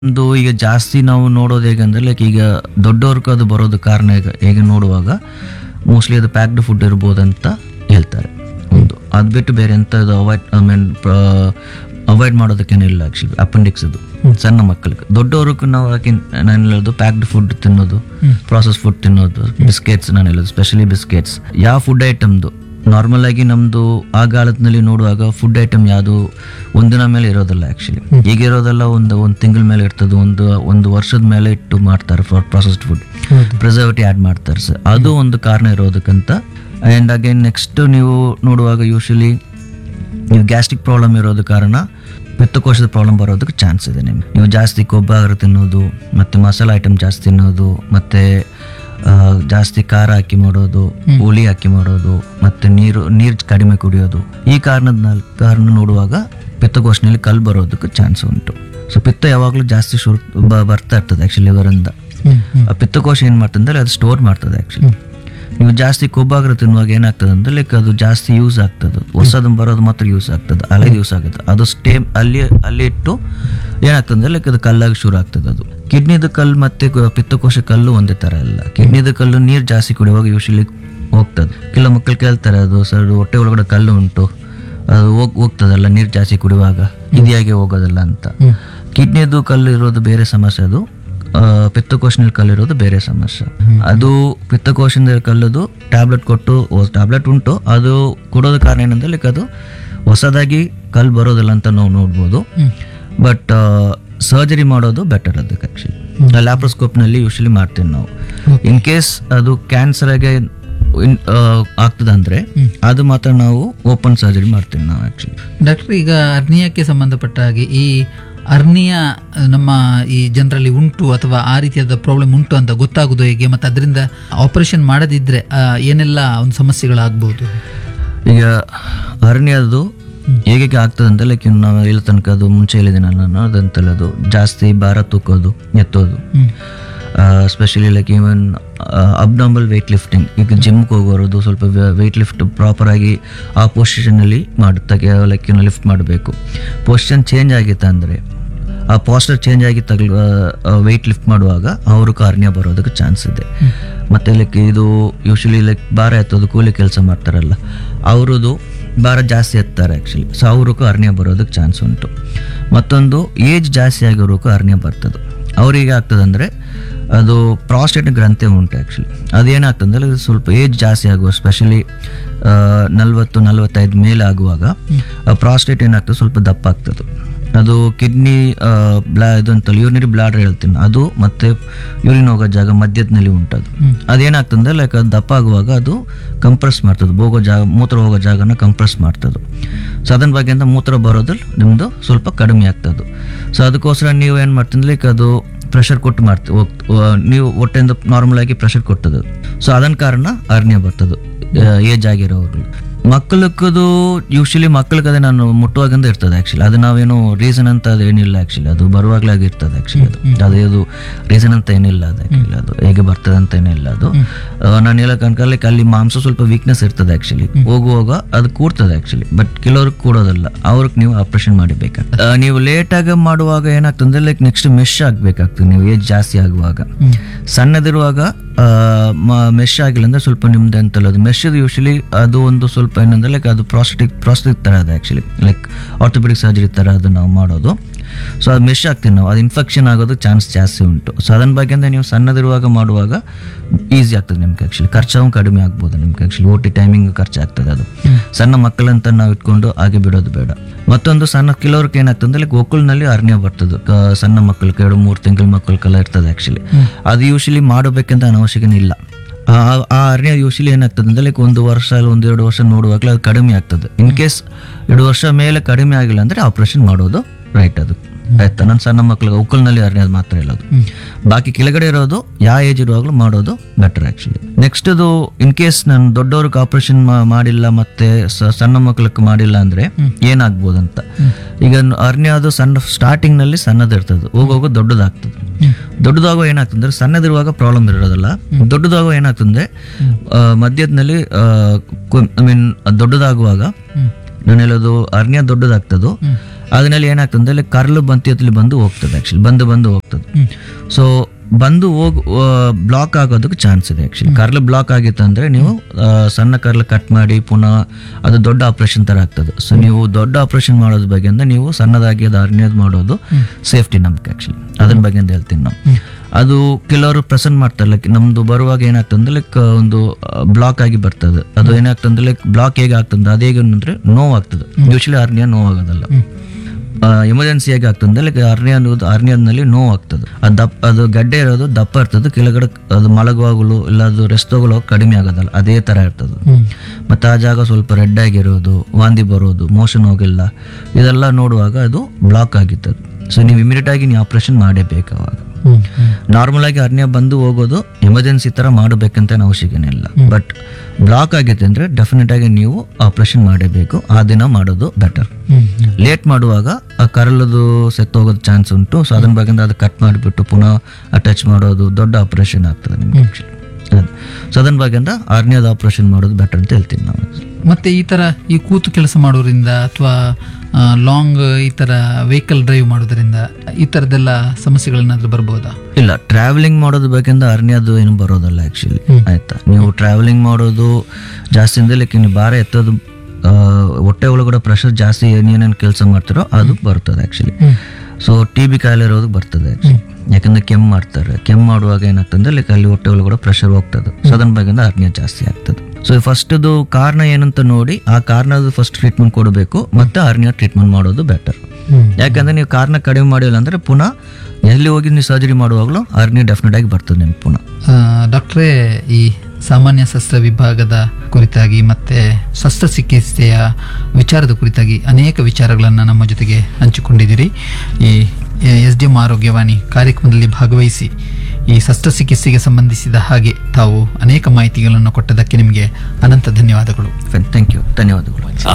ಒಂದು ಈಗ ಜಾಸ್ತಿ ನಾವು ನೋಡೋದು ಹೇಗಂದ್ರೆ ಲೈಕ್ ಈಗ ದೊಡ್ಡವ್ರಿಗೆ ಅದು ಬರೋದು ಕಾರಣ ಈಗ ಹೇಗೆ ನೋಡುವಾಗ ಮೋಸ್ಟ್ಲಿ ಅದು ಪ್ಯಾಕ್ಡ್ ಫುಡ್ ಇರ್ಬೋದಂತ ಹೇಳ್ತಾರೆ ಒಂದು ಅದು ಬಿಟ್ಟು ಬೇರೆ ಎಂತ ಇದು ಅವಾಯ್ಡ್ ಐ ಮೀನ್ ಅವಾಯ್ಡ್ ಮಾಡೋದಕ್ಕೇನಿಲ್ಲ ಆ್ಯಕ್ಚುಲಿ ಅಪೆಂಡಿಕ್ಸ್ ಅದು ಸಣ್ಣ ಮಕ್ಕಳಿಗೆ ದೊಡ್ಡವ್ರಿಗೆ ನಾವು ಯಾಕೆ ನಾನು ಹೇಳೋದು ಪ್ಯಾಕ್ಡ್ ಫುಡ್ ತಿನ್ನೋದು ಪ್ರಾಸೆಸ್ ಫುಡ್ ತಿನ್ನೋದು ಬಿಸ್ಕೆಟ್ಸ್ ನಾನು ಹೇಳೋದು ಸ್ಪೆಷಲಿ ಬಿಸ್ಕೆಟ್ಸ್ ಯಾವ ಫುಡ್ ಐಟಮ್ದು ನಾರ್ಮಲ್ ಆಗಿ ನಮ್ದು ಆ ಕಾಲದಲ್ಲಿ ನೋಡುವಾಗ ಫುಡ್ ಐಟಮ್ ಯಾವುದು ಒಂದಿನ ಮೇಲೆ ಇರೋದಿಲ್ಲ ಆ್ಯಕ್ಚುಲಿ ಈಗ ಇರೋದೆಲ್ಲ ಒಂದು ಒಂದು ತಿಂಗಳ ಮೇಲೆ ಇರ್ತದೆ ಒಂದು ಒಂದು ವರ್ಷದ ಮೇಲೆ ಇಟ್ಟು ಮಾಡ್ತಾರೆ for processed food preservative add ಮಾಡ್ತಾರೆ ಸರ್ ಅದು ಒಂದು ಕಾರಣ ಇರೋದಕ್ಕಂತ ಆ್ಯಂಡ್ ಅಗೇನ್ ನೆಕ್ಸ್ಟ್ ನೀವು ನೋಡುವಾಗ ಯೂಶಲಿ ನೀವು ಗ್ಯಾಸ್ಟ್ರಿಕ್ ಪ್ರಾಬ್ಲಮ್ ಇರೋದು ಕಾರಣ ಪಿತ್ತಕೋಶದ ಪ್ರಾಬ್ಲಮ್ ಬರೋದಕ್ಕೆ ಚಾನ್ಸ್ ಇದೆ ನಿಮ್ಗೆ ನೀವು ಜಾಸ್ತಿ ಕೊಬ್ಬಾಗರ ತಿನ್ನೋದು ಮತ್ತು ಮಸಾಲೆ ಐಟಮ್ ಜಾಸ್ತಿ ತಿನ್ನೋದು ಮತ್ತು ಆ, ಜಾಸ್ತಿ ಖಾರ ಹಾಕಿ ಮಾಡೋದು ಹುಳಿ ಹಾಕಿ ಮಾಡೋದು ಮತ್ತು ನೀರು ನೀರು ಕಡಿಮೆ ಕುಡಿಯೋದು ಈ ಕಾರಣದ ನಾಲ್- ಕಾರಣ ನೋಡುವಾಗ ಪಿತ್ತಕೋಶನಲ್ಲಿ ಕಲ್ಲು ಬರೋದಕ್ಕೆ ಚಾನ್ಸ್ ಉಂಟು ಸೊ ಪಿತ್ತ ಯಾವಾಗಲೂ ಜಾಸ್ತಿ ಶುರು ಬ- ಬರ್ತಾ ಇರ್ತದೆ ಆ್ಯಕ್ಚುಲಿ ಲಿವರಿಂದ ಆ ಪಿತ್ತಕೋಶ ಏನು ಮಾಡ್ತದೆ ಅಂದರೆ ಅದು ಸ್ಟೋರ್ ಮಾಡ್ತದೆ ಆ್ಯಕ್ಚುಲಿ ನೀವು ಜಾಸ್ತಿ ಕೊಬ್ಬಾಗ್ರ ತಿನ್ನುವಾಗ ಏನಾಗ್ತದೆ ಅಂದ್ರೆ ಲೈಕ್ ಅದು ಜಾಸ್ತಿ ಯೂಸ್ ಆಗ್ತದೆ ಹೊಸದು ಬರೋದು ಮಾತ್ರ ಯೂಸ್ ಆಗ್ತದೆ ಹಳೆದು ಯೂಸ್ ಆಗುತ್ತೆ ಅದು ಸ್ಟೇ ಅಲ್ಲಿ ಅಲ್ಲಿ ಇಟ್ಟು ಏನಾಗ್ತದೆ ಅಂದ್ರೆ ಲೈಕ್ ಅದು ಕಲ್ಲಾಗಿ ಶುರು ಆಗ್ತದೆ ಅದು ಕಿಡ್ನಿದ ಕಲ್ಲು ಮತ್ತೆ ಕ- ಪಿತ್ತಕೋಶ ಕಲ್ಲು ಒಂದೇ ಥರ ಇಲ್ಲ ಕಿಡ್ನಿದ ಕಲ್ಲು ನೀರು ಜಾಸ್ತಿ ಕುಡಿಯುವಾಗ ಯೂಶಲಿ ಹೋಗ್ತದೆ ಕೆಲವು ಮಕ್ಕಳು ಕೇಳ್ತಾರೆ ಅದು ಸರ್ ಹೊಟ್ಟೆ ಒಳಗಡೆ ಕಲ್ಲು ಉಂಟು ಅದು ಹೋಗ್ ಹೋಗ್ತದಲ್ಲ ನೀರು ಜಾಸ್ತಿ ಕುಡಿಯುವಾಗ ಇದಿಯಾಗೆ ಹೋಗೋದಲ್ಲ ಅಂತ ಕಿಡ್ನಿದು ಕಲ್ಲು ಇರೋದು ಬೇರೆ ಸಮಸ್ಯೆ ಅದು ಆ, ಪಿತ್ತಕೋಶನಲ್ಲಿ ಕಲ್ಲಿರೋದು ಬೇರೆ ಸಮಸ್ಯೆ ಅದು ಪಿತ್ತಕೋಶದಲ್ಲಿ ಕಲ್ಲದು ಟ್ಯಾಬ್ಲೆಟ್ ಕೊಟ್ಟು ಟ್ಯಾಬ್ಲೆಟ್ ಉಂಟು ಅದು ಕೊಡೋದ ಕಾರಣ ಏನಂದ್ರೆ ಲೈಕ್ ಅದು ಹೊಸದಾಗಿ ಕಲ್ಲು ಬರೋದಿಲ್ಲ ಅಂತ ನಾವು ನೋಡ್ಬೋದು ಬಟ್ ಸರ್ಜರಿ ಮಾಡೋದು ಬೆಟರ್ ಅದಕ್ಕೆ ಆ್ಯಕ್ಚುಲಿ ಲ್ಯಾಪ್ರೋಸ್ಕೋಪ್ನಲ್ಲಿ ಯೂಶಲಿ ಮಾಡ್ತೀವಿ ನಾವು ಇನ್ ಕೇಸ್ ಅದು ಕ್ಯಾನ್ಸರ್ಗೆ ಆಗ್ತದೆ ಅಂದ್ರೆ ಅದು ಮಾತ್ರ ನಾವು ಓಪನ್ ಸರ್ಜರಿ ಮಾಡ್ತೀವಿ ನಾವು ಆ್ಯಕ್ಚುಲಿ ಡಾಕ್ಟರ್ ಈಗ ಅರ್ನಿಯಾಕ್ಕೆ ಸಂಬಂಧಪಟ್ಟ ಹಾಗೆ ಈ ಅರ್ನಿಯ ನಮ್ಮ ಈ ಜನರಲ್ಲಿ ಉಂಟು ಅಥವಾ ಆ ರೀತಿಯಾದ ಪ್ರಾಬ್ಲಮ್ ಉಂಟು ಅಂತ ಗೊತ್ತಾಗೋದು ಹೇಗೆ ಮತ್ತು ಅದರಿಂದ ಆಪರೇಷನ್ ಮಾಡದಿದ್ರೆ ಆ, ಏನೆಲ್ಲ ಒಂದು ಸಮಸ್ಯೆಗಳಾಗ್ಬೋದು ಈಗ ಅರಣ್ಯದು ಹೇಗೆ ಆಗ್ತದೆ ಅಂತ ಲೈಕ್ ನಾವು ಇಲ್ಲಿ ತನಕ ಅದು ಮುಂಚೆ ಹೇಳಿದೆ ನಾನು ಅದಂತಲ್ಲ ಅದು ಜಾಸ್ತಿ ಭಾರ ತೂಕೋದು ಎತ್ತೋದು specially like even abnormal weight lifting ಈಗ ಜಿಮ್ಗೆ ಹೋಗೋದು ಸ್ವಲ್ಪ ವೆಯ್ಟ್ ಲಿಫ್ಟ್ ಪ್ರಾಪರಾಗಿ ಆ ಪೊಸಿಷನಲ್ಲಿ ಮಾಡುತ್ತಾಗೆ ಲೈಕ್ ಲಿಫ್ಟ್ ಮಾಡಬೇಕು ಪೊಸಿಷನ್ ಚೇಂಜ್ ಆಗಿತ್ತು ಅಂದರೆ ಆ ಪಾಸ್ಟರ್ ಚೇಂಜ್ ಆಗಿ ತಗಲ್ ವೆಯ್ಟ್ ಲಿಫ್ಟ್ ಮಾಡುವಾಗ ಅವರು ಕಾರ್ನಿಯ ಬರೋದಕ್ಕೆ ಚಾನ್ಸ್ ಇದೆ ಮತ್ತೆ ಲೈಕ್ ಇದು ಯೂಶಲಿ ಲೈಕ್ ಭಾರ ಎತ್ತೋದು ಕೂಲಿ ಕೆಲಸ ಮಾಡ್ತಾರಲ್ಲ ಅವರದು ಭಾರ ಜಾಸ್ತಿ ಎತ್ತಾರೆ ಆ್ಯಕ್ಚುಲಿ ಸೊ ಅವ್ರಿಗೂ ಅರ್ಣ್ಯ ಬರೋದಕ್ಕೆ ಚಾನ್ಸ್ ಉಂಟು ಮತ್ತೊಂದು ಏಜ್ ಜಾಸ್ತಿ ಆಗಿರೋಕ್ಕೂ ಅರ್ಣ್ಯ ಬರ್ತದೆ ಅವ್ರಿಗೆ ಆಗ್ತದೆ ಅಂದರೆ ಅದು ಪ್ರಾಸ್ಟೇಟ್ ಗ್ರಂಥಿ ಉಂಟು ಆ್ಯಕ್ಚುಲಿ ಅದೇನಾಗ್ತದೆ ಅಂದರೆ ಅದು ಸ್ವಲ್ಪ ಏಜ್ ಜಾಸ್ತಿ ಆಗುವ ಸ್ಪೆಷಲಿ ನಲ್ವತ್ತು ನಲ್ವತ್ತೈದು ಮೇಲೆ ಆಗುವಾಗ ಪ್ರಾಸ್ಟೇಟ್ ಏನಾಗ್ತದೆ ಸ್ವಲ್ಪ ದಪ್ಪ ಆಗ್ತದೆ ಅದು ಕಿಡ್ನಿ ಬ್ಲಾ ಇದು ಅಂತಲ್ಲ ಯೂರಿನರಿ ಬ್ಲಾಡರ್ ಹೇಳ್ತೀನಿ ಅದು ಮತ್ತೆ ಯೂರಿನ್ ಹೋಗೋ ಜಾಗ ಮಧ್ಯದಲ್ಲಿ ಉಂಟದು ಅದೇನಾಗ್ತದೆ ಲೈಕ್ ಅದು ದಪ್ಪ ಆಗುವಾಗ ಅದು ಕಂಪ್ರೆಸ್ ಮಾಡ್ತದೆ ಹೋಗೋ ಜಾಗ ಮೂತ್ರ ಹೋಗೋ ಜಾಗನ ಕಂಪ್ರೆಸ್ ಮಾಡ್ತದೆ ಸೊ ಅದನ್ನ ಬಗ್ಗೆ ಅಂತ ಮೂತ್ರ ಬರೋದು ನಿಮ್ಮದು ಸ್ವಲ್ಪ ಕಡಿಮೆ ಆಗ್ತದೆ ಸೊ ಅದಕ್ಕೋಸ್ಕರ ನೀವು ಏನು ಮಾಡ್ತೀನಿ ಲೈಕ್ ಅದು ಪ್ರೆಷರ್ ಕೊಟ್ಟು ಮಾಡ್ತೀವಿ ನೀವು ಹೊಟ್ಟೆಯಿಂದ ನಾರ್ಮಲ್ ಆಗಿ ಪ್ರೆಷರ್ ಕೊಟ್ಟದು ಸೊ ಅದನ್ನ ಕಾರಣ ಅರ್ಣ್ಯ ಬರ್ತದೆ ಏಜ್ ಆಗಿರೋರು ಮಕ್ಕಳಕ್ಕದು ಯೂಶಲಿ ಮಕ್ಕಳಿಗೆ ಅದೇ ನಾನು ಮುಟ್ಟುವಾಗಿಂದ ಇರ್ತದೆ ಆ್ಯಕ್ಚುಲಿ ಅದು ನಾವೇನು ರೀಸನ್ ಅಂತ ಅದು ಏನಿಲ್ಲ ಆ್ಯಕ್ಚುಲಿ ಅದು ಬರುವಾಗಲೇ ಆಗಿರ್ತದೆ ಆ್ಯಕ್ಚುಲಿ ಅದು ಅದೇದು ರೀಸನ್ ಅಂತ ಏನಿಲ್ಲ ಅದು ಆ್ಯಕ್ಚುಲಿ ಅದು ಹೇಗೆ ಬರ್ತದೆ ಅಂತ ಏನಿಲ್ಲ ಅದು ನಾನು ಹೇಳಕ್ ಅನ್ಕಲಿಕ್ಕೆ ಅಲ್ಲಿ ಮಾಂಸ ಸ್ವಲ್ಪ ವೀಕ್ನೆಸ್ ಇರ್ತದೆ ಆ್ಯಕ್ಚುಲಿ ಹೋಗುವಾಗ ಅದು ಕೂಡ್ತದೆ ಆ್ಯಕ್ಚುಲಿ ಬಟ್ ಕೆಲವ್ರಿಗೆ ಕೂಡೋದಲ್ಲ ಅವ್ರಿಗೆ ನೀವು ಆಪರೇಷನ್ ಮಾಡಿಬೇಕಾಗ್ತದೆ ಆ, ನೀವು ಲೇಟಾಗಿ ಮಾಡುವಾಗ ಏನಾಗ್ತದೆ ಲೈಕ್ ನೆಕ್ಸ್ಟ್ ಮೆಶ್ ಆಗಬೇಕಾಗ್ತದೆ ನೀವು ಏಜ್ ಜಾಸ್ತಿ ಆಗುವಾಗ ಸಣ್ಣದಿರುವಾಗ ಮೆಶ್ ಆಗಿಲ್ಲ ಅಂದ್ರೆ ಸ್ವಲ್ಪ ನಿಮ್ದು ಅಂತಲ್ಲ ಅದು ಮೆಶ್ ಯೂಶಲಿ ಅದು ಒಂದು ಸ್ವಲ್ಪ ಏನಂದ್ರೆ ಲೈಕ್ ಅದು ಪ್ರಾಸ್ಟಿಕ್ ಪ್ರಾಸ್ಟಿಕ್ ಥರ ಅದು ಆ್ಯಕ್ಚುಲಿ ಲೈಕ್ ಆರ್ಥೋಪೆಡಿಕ್ ಸರ್ಜರಿ ಥರ ಅದು ನಾವು ಮಾಡೋದು ಸೊ ಅದು ಮೆಶ್ ಆಗ್ತೀವಿ ನಾವು ಅದು ಇನ್ಫೆಕ್ಷನ್ ಆಗೋದು ಚಾನ್ಸ್ ಜಾಸ್ತಿ ಉಂಟು ಸೊ ಅದನ್ನ ಬಗ್ಗೆ ಅಂದ್ರೆ ನೀವು ಸಣ್ಣದಿರುವಾಗ ಮಾಡುವಾಗ ಈಸಿ ಆಗ್ತದೆ ನಿಮ್ಗೆ ಆ್ಯಕ್ಚುಲಿ ಖರ್ಚು ಕಡಿಮೆ ಆಗ್ಬೋದು ನಿಮ್ಗೆ ಆ್ಯಕ್ಚುಲಿ ಓ ಟಿ ಟೈಮಿಂಗ್ ಖರ್ಚಾಗ್ತದೆ ಅದು ಸಣ್ಣ ಮಕ್ಕಳಂತ ನಾವು ಇಟ್ಕೊಂಡು ಹಾಗೆ ಬಿಡೋದು ಬೇಡ ಮತ್ತೊಂದು ಸಣ್ಣ ಕೆಲವ್ರಿಗೆ ಏನಾಗ್ತದೆ ಅಂದ್ರೆ ಲೈಕ್ ಒಕ್ಕಲ್ನಲ್ಲಿ ಅರ್ಣ್ಯ ಬರ್ತದೆ ಕ- ಸಣ್ಣ ಮಕ್ಕಳು ಎರಡು ಮೂರು ತಿಂಗಳ ಮಕ್ಕಳಿಗೆಲ್ಲ ಇರ್ತದೆ ಆ್ಯಕ್ಚುಲಿ ಅದು ಯೂಶಲಿ ಮಾಡಬೇಕಂತ ಅವಶ್ಯಕತೆ ಇಲ್ಲ ಆ- ಆ ಅರಣ್ಯ ಯೂಶಲಿ ಏನಾಗ್ತದೆ ಅಂದ್ರೆ ಲೈಕ್ ಒಂದು ವರ್ಷ ಇಲ್ಲ ಒಂದು ಎರಡು ವರ್ಷ ನೋಡುವಾಗಲೇ ಅದು ಕಡಿಮೆ ಆಗ್ತದೆ ಇನ್ ಕೇಸ್ ಎರಡು ವರ್ಷ ಮೇಲೆ ಕಡಿಮೆ ಆಗಿಲ್ಲ ಅಂದ್ರೆ ಆಪರೇಷನ್ ಮಾಡೋದು ರೈಟ್ ಅದು ಆಯ್ತಾ ನನ್ನ ಸಣ್ಣ ಮಕ್ಕಳಿಗೆ ಉಕ್ಕಲ್ನಲ್ಲಿ ಅರಣ್ಯ ಮಾತ್ರ ಇರೋದು ಬಾಕಿ ಕೆಳಗಡೆ ಇರೋದು ಯಾವ ಏಜ್ ಇರುವಾಗಲೂ ಮಾಡೋದು ಬೆಟರ್ ಆ್ಯಕ್ಚುಲಿ ನೆಕ್ಸ್ಟ್ ಇದು ಇನ್ ಕೇಸ್ ನಾನು ದೊಡ್ಡವ್ರಿಗೆ ಆಪರೇಷನ್ ಮಾಡಿಲ್ಲ ಮತ್ತೆ ಸ- ಸಣ್ಣ ಮಕ್ಕಳಿಗೆ ಮಾಡಿಲ್ಲ ಅಂದ್ರೆ ಏನಾಗ್ಬೋದು ಅಂತ ಈಗ ಅರಣ್ಯ ಅದು ಸಣ್ಣ ಸ್ಟಾರ್ಟಿಂಗ್ ನಲ್ಲಿ ಸಣ್ಣದಿರ್ತದೆ ಹೋಗೋಗೋ ದೊಡ್ಡದಾಗ್ತದೆ ದೊಡ್ಡದಾಗೋ ಏನಾಗ್ತದೆ ಅಂದ್ರೆ ಸಣ್ಣದಿರುವಾಗ ಪ್ರಾಬ್ಲಮ್ ಇರೋದಲ್ಲ ದೊಡ್ಡದಾಗೋ ಏನಾಗ್ತದೆ ಮಧ್ಯದಲ್ಲಿ ಐ ಮೀನ್ ದೊಡ್ಡದಾಗುವಾಗ ನಾನು ಹೇಳೋದು ಅರ್ಣ್ಯ ದೊಡ್ಡದಾಗ್ತದೋ ಅದರಲ್ಲಿ ಏನಾಗ್ತದೆ ಅಂದ್ರೆ ಕರ್ಲು ಬಂತಿಯಲ್ಲಿ ಬಂದು ಹೋಗ್ತದೆ ಆ್ಯಕ್ಚುಲಿ ಬಂದು ಬಂದು ಹೋಗ್ತದೆ ಸೊ ಬಂದು ಹೋಗ್ ಬ್ಲಾಕ್ ಆಗೋದಕ್ಕೆ ಚಾನ್ಸ್ ಇದೆ ಆ್ಯಕ್ಚುಲಿ ಕರ್ಲು ಬ್ಲಾಕ್ ಆಗಿತ್ತು ಅಂದರೆ ನೀವು ಆ, ಸಣ್ಣ ಕರ್ಲು ಕಟ್ ಮಾಡಿ ಪುನಃ ಅದು ದೊಡ್ಡ ಆಪ್ರೇಷನ್ ಥರ ಆಗ್ತದೆ ಸೊ ನೀವು ದೊಡ್ಡ ಆಪ್ರೇಷನ್ ಮಾಡೋದ್ರ ಬಗ್ಗೆ ಅಂದ್ರೆ ನೀವು ಸಣ್ಣದಾಗಿ ಅದು ಅರ್ನಿಯದ್ ಮಾಡೋದು ಸೇಫ್ಟಿ ನಮ್ಗೆ ಆ್ಯಕ್ಚುಲಿ ಅದ್ರ ಬಗ್ಗೆ ಅಂತ ಹೇಳ್ತೀನಿ ನಾವು ಅದು ಕೆಲವರು ಪ್ರೆಸೆಂಟ್ ಮಾಡ್ತಾರೆ ಲೈಕ್ ನಮ್ದು ಬರುವಾಗ ಏನಾಗ್ತದೆ ಅಂದ್ರೆ ಲೈಕ್ ಒಂದು ಬ್ಲಾಕ್ ಆಗಿ ಬರ್ತದೆ ಅದು ಏನಾಗ್ತದೆ ಲೈಕ್ ಬ್ಲಾಕ್ ಹೇಗೆ ಆಗ್ತದೆ ಅದು ಹೇಗೆ ಅಂದ್ರೆ ನೋವಾಗ್ತದೆ ಯೂಶಲಿ ಅರ್ನಿಯ ನೋವಾಗೋದಲ್ಲ ಎಮರ್ಜೆನ್ಸಿಯಾಗಿ ಆಗ್ತದೆ ಲೈಕ್ ಅರ್ನಿಯ ಅನ್ನೋದು ಅರ್ನಿಯದಲ್ಲಿ ನೋವು ಆಗ್ತದೆ ಅದು ದಪ್ಪ ಅದು ಗಡ್ಡೆ ಇರೋದು ದಪ್ಪ ಇರ್ತದೆ ಕೆಳಗಡೆ ಅದು ಮಲಗುವಾಗಲು ಇಲ್ಲ ಅದು ರೆಸ್ಟ್ ತಗೊಳ್ಳೋ ಕಡಿಮೆ ಆಗೋದಲ್ಲ ಅದೇ ಥರ ಇರ್ತದೆ ಮತ್ತು ಆ ಜಾಗ ಸ್ವಲ್ಪ ರೆಡ್ ಆಗಿರೋದು ವಾಂತಿ ಬರೋದು ಮೋಷನ್ ಹೋಗಿಲ್ಲ ಇದೆಲ್ಲ ನೋಡುವಾಗ ಅದು ಬ್ಲಾಕ್ ಆಗಿರ್ತದೆ ಸೊ ನೀವು ಇಮಿಡಿಯೇಟ್ ಆಗಿ ನೀವು ಆಪ್ರೇಷನ್ ಮಾಡೇಬೇಕು ಅವಾಗ ನಾರ್ಮಲ್ ಆಗಿ ಅರ್ನ್ಯ ಬಂದು ಹೋಗೋದು ಎಮರ್ಜೆನ್ಸಿ ತರ ಮಾಡಬೇಕಂತ ಅವಶ್ಯಕತೆ ಇಲ್ಲ ಬಟ್ ಬ್ಲಾಕ್ ಆಗೈತೆ ಅಂದ್ರೆ ಡೆಫಿನೆಟ್ ಆಗಿ ನೀವು ಆಪರೇಷನ್ ಮಾಡಬೇಕು ಆ ದಿನ ಮಾಡೋದು ಬೆಟರ್ ಲೇಟ್ ಮಾಡುವಾಗ ಆ ಕರಳದು ಸೆತ್ತೋಗೋದು ಚಾನ್ಸ್ ಉಂಟು ಸೊ ಅದನ್ನ ಬಗ್ಗೆ ಅದು ಕಟ್ ಮಾಡಿಬಿಟ್ಟು ಪುನಃ ಅಟ್ಯಾಚ್ ಮಾಡೋದು ದೊಡ್ಡ ಆಪರೇಷನ್ ಆಗ್ತದೆ ನಿಮ್ಗೆ ಆ್ಯಕ್ಚುಲಿ ಸೊ ಅದನ್ನ ಬಗ್ಗೆ ಆರ್ನಿಯಾದ ಆಪರೇಷನ್ ಮಾಡೋದು ಬೆಟರ್ ಅಂತ ಹೇಳ್ತೀನಿ ನಾವು ಮತ್ತೆ ಈ ತರ ಈ ಕೂತು ಕೆಲಸ ಮಾಡೋದ್ರಿಂದ ಅಥವಾ ಲಾಂಗ್ ಈ ತರ ವೆಹಿಕಲ್ ಡ್ರೈವ್ ಮಾಡೋದ್ರಿಂದ ಈ ತರದೆಲ್ಲ ಸಮಸ್ಯೆಗಳೇನಾದ್ರೂ ಬರ್ಬೋದಾ ಇಲ್ಲ ಟ್ರಾವೆಲಿಂಗ್ ಮಾಡೋದು ಬೇಕೆಂದ್ರೆ ಅರ್ನಿಯದು ಏನು ಬರೋದಲ್ಲ ಆ್ಯಕ್ಚುಲಿ ಆಯ್ತಾ ನೀವು ಟ್ರಾವೆಲಿಂಗ್ ಮಾಡೋದು ಜಾಸ್ತಿ ಅಂದ್ರೆ ಲೈಕ್ ನೀವು ಭಾರ ಎತ್ತೋದು ಆ, ಹೊಟ್ಟೆ ಒಳಗಡೆ ಪ್ರೆಷರ್ ಜಾಸ್ತಿ ಏನೇನೇನು ಕೆಲಸ ಮಾಡ್ತಾರೋ ಅದು ಬರ್ತದೆ ಆ್ಯಕ್ಚುಲಿ ಸೊ ಟಿ ಬಿ ಕಾಯಿಲೆ ಇರೋದು ಬರ್ತದೆ actually. ಯಾಕಂದ್ರೆ ಕೆಮ್ಮು ಮಾಡ್ತಾರೆ ಕೆಮ್ಮು ಮಾಡುವಾಗ ಏನಾಗ್ತದೆ ಲೈಕ್ ಅಲ್ಲಿ ಹೊಟ್ಟೆ ಒಳಗಡೆ ಪ್ರೆಷರ್ ಹೋಗ್ತದೆ ಸೊ ಅದನ್ನ ಬಗ್ಗೆ ಅರ್ನಿಯ ಜಾಸ್ತಿ ಆಗ್ತದೆ ಸೊ ಫಸ್ಟ್ದು ಕಾರಣ ಏನಂತ ನೋಡಿ ಆ ಕಾರಣದ ಫಸ್ಟ್ ಟ್ರೀಟ್ಮೆಂಟ್ ಕೊಡಬೇಕು ಮತ್ತೆ ಅರ್ನಿಯ ಟ್ರೀಟ್ಮೆಂಟ್ ಮಾಡೋದು ಬೆಟರ್ ಯಾಕಂದ್ರೆ ನೀವು ಕಾರಣ ಕಡಿಮೆ ಮಾಡಿಲ್ಲ ಅಂದ್ರೆ ಪುನಃ ಎಲ್ಲಿ ಹೋಗಿ ನೀವು ಸರ್ಜರಿ ಮಾಡುವಾಗಲೂ ಅರ್ನಿ ಡೆಫಿನೆಟ್ ಆಗಿ ಬರ್ತದೆ ನಿಮ್ಗೆ ಪುನಃ ಆ, ಡಾಕ್ಟ್ರೇ ಈ ಸಾಮಾನ್ಯ ಶಸ್ತ್ರ ವಿಭಾಗದ ಕುರಿತಾಗಿ ಮತ್ತೆ ಶಸ್ತ್ರಚಿಕಿತ್ಸೆಯ ವಿಚಾರದ ಕುರಿತಾಗಿ ಅನೇಕ ವಿಚಾರಗಳನ್ನು ನಮ್ಮ ಜೊತೆಗೆ ಹಂಚಿಕೊಂಡಿದ್ದೀರಿ ಈ ಎಸ್ ಡಿ ಎಂ ಆರೋಗ್ಯವಾಣಿ ಕಾರ್ಯಕ್ರಮದಲ್ಲಿ ಭಾಗವಹಿಸಿ ಈ ಶಸ್ತ್ರಚಿಕಿತ್ಸೆಗೆ ಸಂಬಂಧಿಸಿದ ಹಾಗೆ ತಾವು ಅನೇಕ ಮಾಹಿತಿಗಳನ್ನು ಕೊಟ್ಟದಕ್ಕೆ ನಿಮಗೆ ಅನಂತ ಧನ್ಯವಾದಗಳು ಥ್ಯಾಂಕ್ ಯು ಧನ್ಯವಾದಗಳು